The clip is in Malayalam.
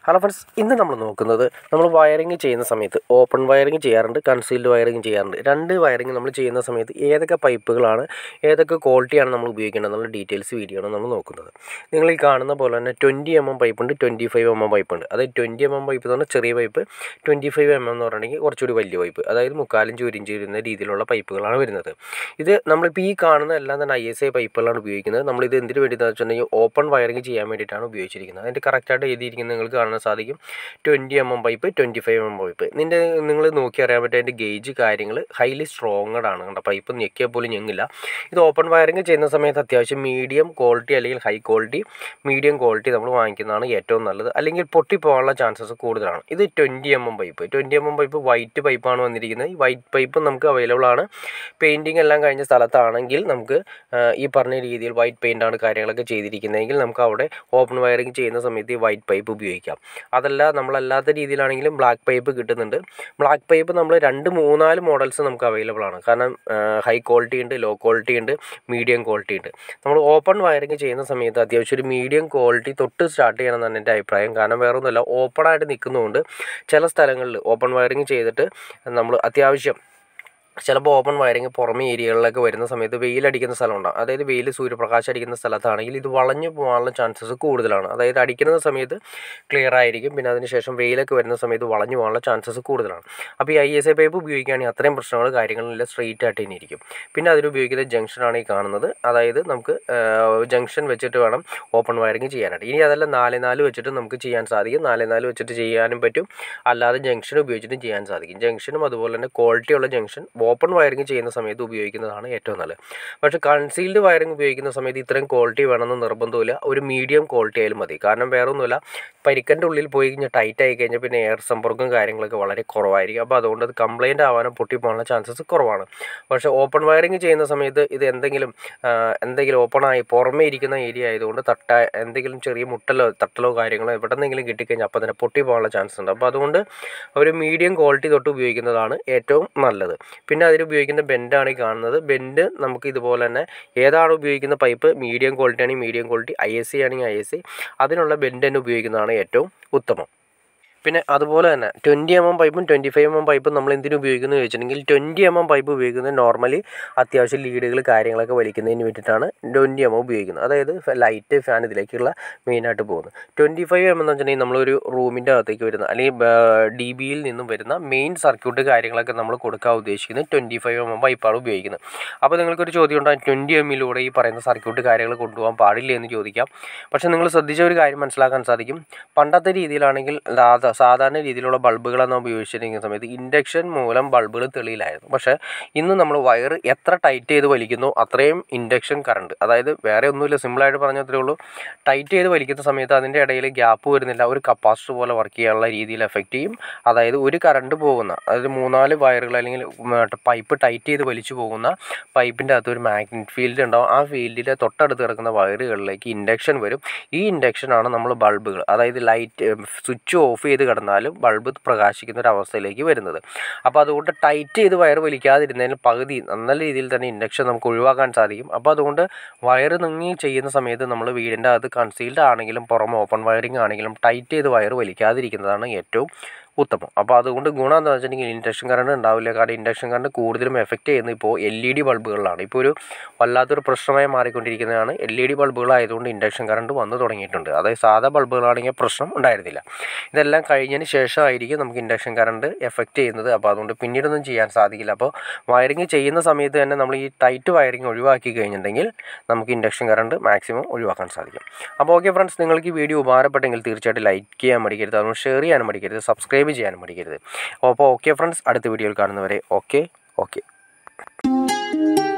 ഹലോ ഫ്രണ്ട്സ് ഇന്ന് നമ്മൾ നോക്കുന്നത് നമ്മൾ വയറിങ് ചെയ്യുന്ന സമയത്ത് ഓപ്പൺ വയറിങ് ചെയ്യാറുണ്ട് കൺസീൽഡ് വയറിങ് ചെയ്യാറുണ്ട് രണ്ട് വയറിങ് നമ്മൾ ചെയ്യുന്ന സമയത്ത് ഏതൊക്കെ പൈപ്പുകളാണ് ഏതൊക്കെ ക്വാളിറ്റിയാണ് നമ്മൾ ഉപയോഗിക്കേണ്ടത് എന്നുള്ള ഡീറ്റെയിൽസ് വീഡിയോ ആണ് നമ്മൾ നോക്കുന്നത് നിങ്ങൾ ഈ കാണുന്ന പോലെ തന്നെ ട്വൻറ്റി എം എം പൈപ്പ് ഉണ്ട് ട്വൻറ്റി ഫൈവ് എം എം പൈപ്പ് ഉണ്ട് അതായത് ട്വൻറ്റി എം എം പൈപ്പ് എന്ന് പറഞ്ഞാൽ ചെറിയ പൈപ്പ് ട്വൻറ്റി ഫൈവ് എം എം എന്ന് പറഞ്ഞിട്ടുണ്ടെങ്കിൽ കുറച്ചുകൂടി വലിയ പൈപ്പ് അതായത് മുക്കാലിഞ്ച് ഒരു ഇഞ്ച് വരുന്ന രീതിയിലുള്ള പൈപ്പുകളാണ് വരുന്നത് ഇത് നമ്മളിപ്പോൾ ഈ കാണുന്ന എല്ലാം തന്നെ ഐ എസ് ഐ പൈപ്പുകളാണ് ഉപയോഗിക്കുന്നത് നമ്മളിത് എന്തിനു വേണ്ടിയിട്ടാണെന്ന് വെച്ചിട്ടുണ്ടെങ്കിൽ ഓപ്പൺ വയറിങ് ചെയ്യാൻ വേണ്ടിയിട്ടാണ് ഉപയോഗിച്ചിരിക്കുന്നത് അതിൻ്റെ കറക്റ്റായിട്ട് എഴുതിയിരിക്കുന്നത് നിങ്ങൾക്ക് കാണാൻ സാധിക്കും twenty M M pipe twenty five M M pipe നിൻ്റെ നിങ്ങൾ നോക്കി അറിയാൻ പറ്റും അതിൻ്റെ ഗേജ് കാര്യങ്ങൾ ഹൈലി സ്ട്രോങ്ങഡ് ആണ് കണ്ട പൈപ്പ് ഞെക്കിയാൽ പോലും ഞെങ്ങില്ല ഇത് ഓപ്പൺ വയറിങ് ചെയ്യുന്ന സമയത്ത് അത്യാവശ്യം മീഡിയം ക്വാളിറ്റി അല്ലെങ്കിൽ ഹൈ ക്വാളിറ്റി മീഡിയം ക്വാളിറ്റി നമ്മൾ വാങ്ങിക്കുന്നതാണ് ഏറ്റവും നല്ലത് അല്ലെങ്കിൽ പൊട്ടിപ്പോകാനുള്ള ചാൻസസ് കൂടുതലാണ് ഇത് twenty M M pipe twenty M M pipe white പൈപ്പാണ് വന്നിരിക്കുന്നത് ഈ വൈറ്റ് പൈപ്പ് നമുക്ക് അവൈലബിൾ ആണ് പെയിൻറ്റിങ് എല്ലാം കഴിഞ്ഞ സ്ഥലത്താണെങ്കിൽ നമുക്ക് ആ, ഈ പറഞ്ഞ രീതിയിൽ വൈറ്റ് പെയിൻ്റ് ആണ് കാര്യങ്ങളൊക്കെ ചെയ്തിരിക്കുന്നതെങ്കിൽ നമുക്ക് അവിടെ ഓപ്പൺ വയറിങ് ചെയ്യുന്ന സമയത്ത് ഈ വൈറ്റ് പൈപ്പ് ഉപയോഗിക്കാം അതല്ല നമ്മളല്ലാത്ത രീതിയിലാണെങ്കിലും ബ്ലാക്ക് പൈപ്പ് കിട്ടുന്നുണ്ട് ബ്ലാക്ക് പൈപ്പ് നമ്മൾ രണ്ട് മൂന്നാല് മോഡൽസ് നമുക്ക് അവൈലബിൾ ആണ് കാരണം ഹൈ ക്വാളിറ്റി ഉണ്ട് ലോ ക്വാളിറ്റി ഉണ്ട് മീഡിയം ക്വാളിറ്റി ഉണ്ട് നമ്മൾ ഓപ്പൺ വയറിങ് ചെയ്യുന്ന സമയത്ത് അത്യാവശ്യം ഒരു മീഡിയം ക്വാളിറ്റി തൊട്ട് സ്റ്റാർട്ട് ചെയ്യണമെന്നാണ് എൻ്റെ അഭിപ്രായം കാരണം വേറെ ഒന്നുമല്ല ഓപ്പണായിട്ട് നിൽക്കുന്നതുകൊണ്ട് ചില സ്ഥലങ്ങളിൽ ഓപ്പൺ വയറിങ് ചെയ്തിട്ട് നമ്മൾ അത്യാവശ്യം ചിലപ്പോൾ ഓപ്പൺ വയറിങ് പുറമെ ഏരിയകളിലൊക്കെ വരുന്ന സമയത്ത് വെയിലടിക്കുന്ന സ്ഥലമുണ്ടാകും അതായത് വെയിൽ സൂര്യപ്രകാശം അടിക്കുന്ന സ്ഥലത്താണെങ്കിൽ ഇത് വളഞ്ഞു പോകാനുള്ള ചാൻസസ് കൂടുതലാണ് അതായത് അടിക്കുന്ന സമയത്ത് ക്ലിയർ ആയിരിക്കും പിന്നെ അതിനുശേഷം വെയിലൊക്കെ വരുന്ന സമയത്ത് വളഞ്ഞു പോകാനുള്ള ചാൻസസ് കൂടുതലാണ് അപ്പോൾ ഈ ഐ എസ് ഐ പൈപ്പ് ഉപയോഗിക്കുകയാണെങ്കിൽ അത്രയും പ്രശ്നങ്ങൾ കാര്യങ്ങളില്ല സ്ട്രെയിറ്റ് ആയിട്ട് തന്നെ ഇരിക്കും പിന്നെ അതിൽ ഉപയോഗിക്കുന്ന ജംഗ്ഷനാണ് ഈ കാണുന്നത് അതായത് നമുക്ക് ജംഗ്ഷൻ വെച്ചിട്ട് വേണം ഓപ്പൺ വയറിങ് ചെയ്യാനായിട്ട് ഇനി അതല്ല നാല് നാല് വെച്ചിട്ട് നമുക്ക് ചെയ്യാൻ സാധിക്കും നാല് നാല് വെച്ചിട്ട് ചെയ്യാനും പറ്റും അല്ലാതെ ജംഗ്ഷൻ ഉപയോഗിച്ചിട്ടും ചെയ്യാൻ സാധിക്കും ജംഗ്ഷനും അതുപോലെ തന്നെ ക്വാളിറ്റിയുള്ള ജംഗ്ഷൻ ഓപ്പൺ വയറിങ് ചെയ്യുന്ന സമയത്ത് ഉപയോഗിക്കുന്നതാണ് ഏറ്റവും നല്ലത് പക്ഷേ കൺസീൽഡ് വയറിങ് ഉപയോഗിക്കുന്ന സമയത്ത് ഇത്രയും ക്വാളിറ്റി വേണമെന്ന് നിർബന്ധമില്ല ഒരു മീഡിയം ക്വാളിറ്റി ആയാലും മതി കാരണം വേറെ ഒന്നുമില്ല പരിക്കൻ്റെ ഉള്ളിൽ പോയി കഴിഞ്ഞാൽ ടൈറ്റ് ആയി കഴിഞ്ഞാൽ പിന്നെ എയർ സമ്പർക്കം കാര്യങ്ങളൊക്കെ വളരെ കുറവായിരിക്കും അപ്പോൾ അതുകൊണ്ട് അത് കംപ്ലൈൻറ്റ് ആവാനും പൊട്ടിപ്പോകാനുള്ള ചാൻസസ് കുറവാണ് പക്ഷേ ഓപ്പൺ വയറിങ് ചെയ്യുന്ന സമയത്ത് ഇത് എന്തെങ്കിലും ആ, എന്തെങ്കിലും ഓപ്പണായി പുറമേ ഇരിക്കുന്ന ഏരിയ ആയതുകൊണ്ട് തട്ട എന്തെങ്കിലും ചെറിയ മുട്ടലോ തട്ടലോ കാര്യങ്ങളോ എവിടെന്നെങ്കിലും കിട്ടിക്കഴിഞ്ഞാൽ അപ്പോൾ തന്നെ പൊട്ടി പോകാനുള്ള ചാൻസ് ഉണ്ട് അപ്പോൾ അതുകൊണ്ട് ഒരു മീഡിയം ക്വാളിറ്റി തൊട്ട് ഉപയോഗിക്കുന്നതാണ് ഏറ്റവും നല്ലത് പിന്നെ അതിൽ ഉപയോഗിക്കുന്ന ബെൻഡാണ് ഈ കാണുന്നത് ബെൻഡ് നമുക്ക് ഇതുപോലെ തന്നെ ഏതാണ് ഉപയോഗിക്കുന്ന പൈപ്പ് മീഡിയം ക്വാളിറ്റി ആണെങ്കിൽ medium quality I S C ആണെങ്കിൽ ഐ എസ് സി അതിനുള്ള ബെൻഡ് തന്നെ ഉപയോഗിക്കുന്നതാണ് ഏറ്റവും ഉത്തമം പിന്നെ അതുപോലെ തന്നെ ട്വൻറ്റി എം എം പൈപ്പും ട്വൻറ്റി ഫൈവ് എം എം പൈപ്പും നമ്മൾ എന്തിനു ഉപയോഗിക്കുന്നു ചോദിച്ചിട്ടുണ്ടെങ്കിൽ ട്വൻറ്റി എം എം പൈപ്പ് ഉപയോഗിക്കുന്നത് നോർമലി അത്യാവശ്യം ലീഡുകൾ കാര്യങ്ങളൊക്കെ വലിക്കുന്നതിന് വേണ്ടിയിട്ടാണ് ട്വൻറ്റി എം എം ഉപയോഗിക്കുന്നത് അതായത് ലൈറ്റ് ഫാൻ ഇതിലേക്കുള്ള മെയിനായിട്ട് പോകുന്നത് ട്വൻറ്റി ഫൈവ് എം എന്ന് വെച്ചിട്ടുണ്ടെങ്കിൽ നമ്മളൊരു റൂമിൻ്റെ അകത്തേക്ക് വരുന്ന അല്ലെങ്കിൽ ഡി ബിയിൽ നിന്നും വരുന്ന മെയിൻ സർക്യൂട്ട് കാര്യങ്ങളൊക്കെ നമ്മൾ കൊടുക്കാൻ ഉദ്ദേശിക്കുന്നത് ട്വൻറ്റി ഫൈവ് എം എം പൈപ്പാണ് ഉപയോഗിക്കുന്നത് അപ്പോൾ നിങ്ങൾക്കൊരു ചോദ്യം ഉണ്ടാകും ട്വൻറ്റി എമ്മിലൂടെ ഈ പറയുന്ന സർക്യൂട്ട് കാര്യങ്ങൾ കൊണ്ടുപോകാൻ പാടില്ല എന്ന് ചോദിക്കാം പക്ഷേ നിങ്ങൾ ശ്രദ്ധിച്ച ഒരു കാര്യം മനസ്സിലാക്കാൻ സാധിക്കും പണ്ടത്തെ രീതിയിലാണെങ്കിൽ സാധാ- സാധാരണ രീതിയിലുള്ള ബൾബുകളെന്ന് ഉപയോഗിച്ചിരിക്കുന്ന സമയത്ത് ഇൻഡക്ഷൻ മൂലം ബൾബുകൾ തെളിയിലായിരുന്നു പക്ഷേ ഇന്ന് നമ്മൾ വയർ എത്ര ടൈറ്റ് ചെയ്ത് വലിക്കുന്നു അത്രയും ഇൻഡക്ഷൻ കറണ്ട് അതായത് വേറെ ഒന്നുമില്ല സിമ്പിളായിട്ട് പറഞ്ഞാൽ അത്രേ ഉള്ളൂ ടൈറ്റ് ചെയ്ത് വലിക്കുന്ന സമയത്ത് അതിൻ്റെ ഇടയിൽ ഗ്യാപ്പ് വരുന്നില്ല ഒരു കപ്പാസിറ്റർ പോലെ വർക്ക് ചെയ്യാനുള്ള രീതിയിൽ എഫക്റ്റ് ചെയ്യും അതായത് ഒരു കറണ്ട് പോകുന്ന അതായത് മൂന്നാല് വയറുകൾ അല്ലെങ്കിൽ പൈപ്പ് ടൈറ്റ് ചെയ്ത് വലിച്ചു പോകുന്ന പൈപ്പിൻ്റെ അകത്ത് ഒരു മാഗ്നറ്റ് ഫീൽഡ് ഉണ്ടാവും ആ ഫീൽഡിലെ തൊട്ടടുത്ത് കിടക്കുന്ന വയറുകളിലേക്ക് ഇൻഡക്ഷൻ വരും ഈ ഇൻഡക്ഷനാണ് നമ്മൾ ബൾബുകൾ അതായത് ലൈറ്റ് സ്വിച്ച് ഓഫ് ചെയ്ത് കിടന്നാലും ബൾബ് പ്രകാശിക്കുന്ന ഒരു അവസ്ഥയിലേക്ക് വരുന്നത് അപ്പോൾ അതുകൊണ്ട് ടൈറ്റ് ചെയ്ത് വയർ വലിക്കാതിരുന്നതിന് പകുതി നല്ല രീതിയിൽ തന്നെ ഇൻഡക്ഷൻ നമുക്ക് ഒഴിവാക്കാൻ സാധിക്കും അപ്പോൾ അതുകൊണ്ട് വയർ നീങ്ങി ചെയ്യുന്ന സമയത്ത് നമ്മൾ വീടിൻ്റെ അകത്ത് കൺസീൽഡ് ആണെങ്കിലും പുറമെ ഓപ്പൺ വയറിംഗ് ആണെങ്കിലും ടൈറ്റ് ചെയ്ത് വയർ വലിക്കാതിരിക്കുന്നതാണ് ഏറ്റവും ഉത്തമം അപ്പോൾ അതുകൊണ്ട് ഗുണം എന്താണെന്ന് വെച്ചിട്ടുണ്ടെങ്കിൽ ഇൻഡക്ഷൻ കറണ്ട് ഉണ്ടാവില്ല കാരണം ഇൻഡക്ഷൻ കറണ്ട് കൂടുതലും എഫക്റ്റ് ചെയ്യുന്നത് ഇപ്പോൾ എൽ ഇ ഡി ബൾബുകളിലാണ് ഇപ്പോൾ ഒരു വല്ലാത്തൊരു പ്രശ്നമായി മാറിക്കൊണ്ടിരിക്കുന്നതാണ് എൽ ഇ ഡി ബൾബുകളായതുകൊണ്ട് ഇൻഡക്ഷൻ കറണ്ട് വന്നു തുടങ്ങിയിട്ടുണ്ട് അതായത് സാധാ ബൾബുകളാണെങ്കിൽ പ്രശ്നം ഉണ്ടായിരുന്നില്ല ഇതെല്ലാം കഴിഞ്ഞതിന് ശേഷമായിരിക്കും നമുക്ക് ഇൻഡക്ഷൻ കറണ്ട് എഫക്റ്റ് ചെയ്യുന്നത് അപ്പോൾ അതുകൊണ്ട് പിന്നീടൊന്നും ചെയ്യാൻ സാധിക്കില്ല അപ്പോൾ വയറിങ് ചെയ്യുന്ന സമയത്ത് തന്നെ നമ്മൾ ഈ ടൈറ്റ് വയറിങ് ഒഴിവാക്കി കഴിഞ്ഞിട്ടുണ്ടെങ്കിൽ നമുക്ക് ഇൻഡക്ഷൻ കറണ്ട് മാക്സിമം ഒഴിവാക്കാൻ സാധിക്കും അപ്പോൾ ഓക്കെ ഫ്രണ്ട്സ് നിങ്ങൾക്ക് ഈ വീഡിയോ ഉപകാരപ്പെട്ടെങ്കിൽ തീർച്ചയായിട്ടും ലൈക്ക് ചെയ്യാൻ മടിക്കരുത് അതുകൊണ്ട് ഷെയർ ചെയ്യാനും മടിക്കരുത് സബ്സ്ക്രൈബ് ചെയ്യാനും മടിക്കരുത് അപ്പോൾ ഓക്കെ ഫ്രണ്ട്സ് അടുത്ത വീഡിയോയിൽ കാണുന്നവരെ ഓക്കെ ഓക്കെ